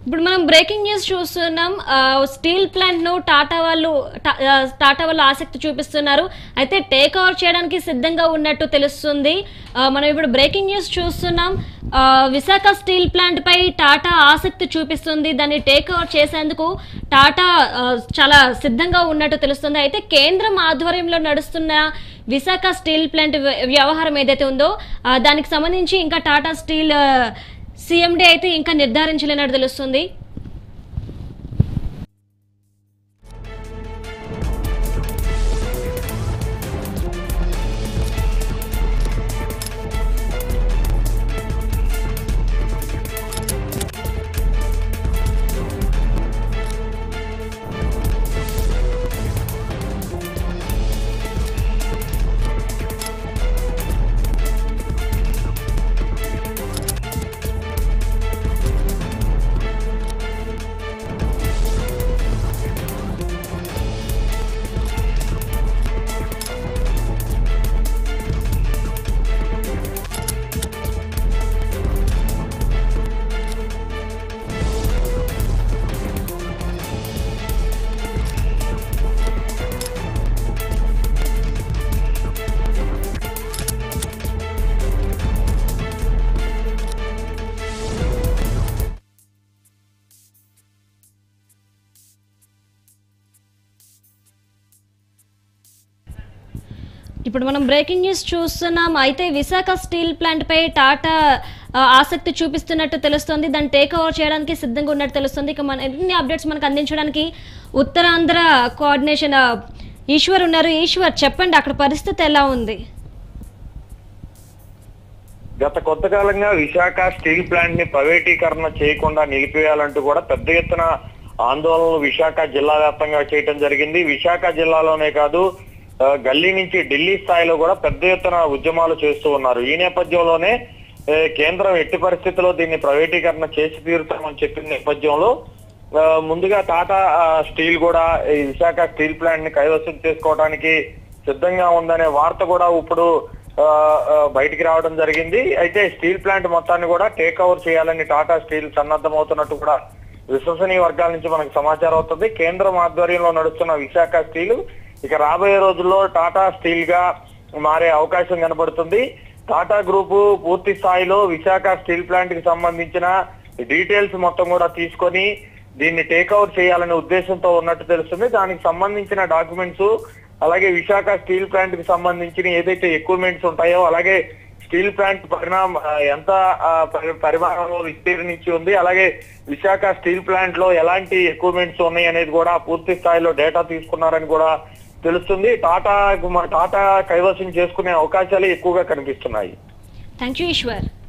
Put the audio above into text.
ఇప్పుడు మనం breaking news చూస్తున్నాం ఆ, స్టీల్ ప్లాంట్ ను టాటా వాళ్ళు టా- ఆ, టాటా వాళ్ళు ఆసక్తి చూపిస్తున్నారు అయితే టేక్ ఓవర్ చేయడానికి సిద్ధంగా ఉన్నట్టు తెలుస్తుంది ఆ, మనం ఇప్పుడు బ్రేకింగ్ న్యూస్ చూస్తున్నాం ఆ, విశాఖ స్టీల్ ప్లాంట్ పై టాటా ఆసక్తి చూపిస్తుంది దాన్ని టేక్ ఓవర్ చేసేందుకు టాటా ఆ, చాలా సిద్ధంగా ఉన్నట్టు తెలుస్తుంది అయితే కేంద్రం ఆధ్వర్యంలో నడుస్తున్న విశాఖ స్టీల్ ప్లాంట్ వ్య- వ్యవహారం ఏదైతే ఉందో ఆ, దానికి సంబంధించి ఇంకా టాటా స్టీల్ ఆ, సీఎండీ అయితే ఇంకా నిర్ధారించలేనట్టు తెలుస్తుంది ఇప్పుడు మనం బ్రేకింగ్ న్యూస్ చూస్తున్నాం అయితే విశాఖ స్టీల్ ప్లాంట్ పై టాటా ఆ, ఆసక్తి చూపిస్తున్నట్టు తెలుస్తుంది దాన్ని టేక్ ఓవర్ చేయడానికి సిద్ధంగా ఉన్నట్టు తెలుస్తుంది ఇక మన ఎన్ని అప్డేట్స్ మనకు అందించడానికి ఉత్తరాంధ్ర కోఆర్డినేషన్ ఆ, ఈశ్వర్ ఉన్నారు ఈశ్వర్ చెప్పండి అక్కడ పరిస్థితి ఎలా ఉంది గత కొంతకాలంగా విశాఖ స్టీల్ ప్లాంట్ ని ప్రైవేటీకరణ చేయకుండా నిలిపివేయాలంటూ కూడా పెద్ద ఎత్తున ఆందోళనలు విశాఖ జిల్లా వ్యాప్తంగా చేయటం జరిగింది విశాఖ జిల్లాలోనే కాదు ఆ, గల్లీ నుంచి ఢిల్లీ స్థాయిలో కూడా పెద్ద ఎత్తున ఉద్యమాలు చేస్తూ ఉన్నారు ఈ నేపథ్యంలోనే ఏ, కేంద్రం ఎట్టి పరిస్థితుల్లో దీన్ని ప్రైవేటీకరణ చేసి తీరుతామని చెప్పిన నేపథ్యంలో ఆ, ముందుగా టాటా ఆ, స్టీల్ కూడా ఈ విశాఖ స్టీల్ ప్లాంట్ ని కైవసం చేసుకోవడానికి సిద్ధంగా ఉందనే వార్త కూడా ఇప్పుడు ఆ, ఆ, బయటికి రావడం జరిగింది అయితే స్టీల్ ప్లాంట్ మొత్తాన్ని కూడా టేక్ ఓవర్ చేయాలని టాటా స్టీల్ సన్నద్ధమవుతున్నట్టు కూడా విశ్వసనీయ వర్గాల నుంచి మనకు సమాచారం అవుతుంది కేంద్రం ఆధ్వర్యంలో నడుస్తున్న విశాఖ స్టీల్ ఇక రాబోయే రోజుల్లో టాటా స్టీల్ గా మారే అవకాశం కనబడుతుంది టాటా గ్రూప్ పూర్తి స్థాయిలో విశాఖ స్టీల్ ప్లాంట్ కి సంబంధించిన డీటెయిల్స్ మొత్తం కూడా తీసుకొని దీన్ని టేక్ ఓవర్ చేయాలనే ఉద్దేశంతో ఉన్నట్టు తెలుస్తుంది దానికి సంబంధించిన డాక్యుమెంట్స్ అలాగే విశాఖ స్టీల్ ప్లాంట్ కి సంబంధించిన ఏదైతే ఎక్విప్మెంట్స్ ఉంటాయో అలాగే స్టీల్ ప్లాంట్ పరిణామ ఆ, ఎంత ఆ, పరి- పరిమాణంలో విస్తీర్ణించి ఉంది అలాగే విశాఖ స్టీల్ ప్లాంట్ లో ఎలాంటి ఎక్విప్మెంట్స్ ఉన్నాయి అనేది కూడా పూర్తి స్థాయిలో డేటా తీసుకున్నారని కూడా తెలుస్తుంది టాటా టాటా కైవసం చేసుకునే అవకాశాలు ఎక్కువగా కనిపిస్తున్నాయి థ్యాంక్ యూ ఈశ్వర్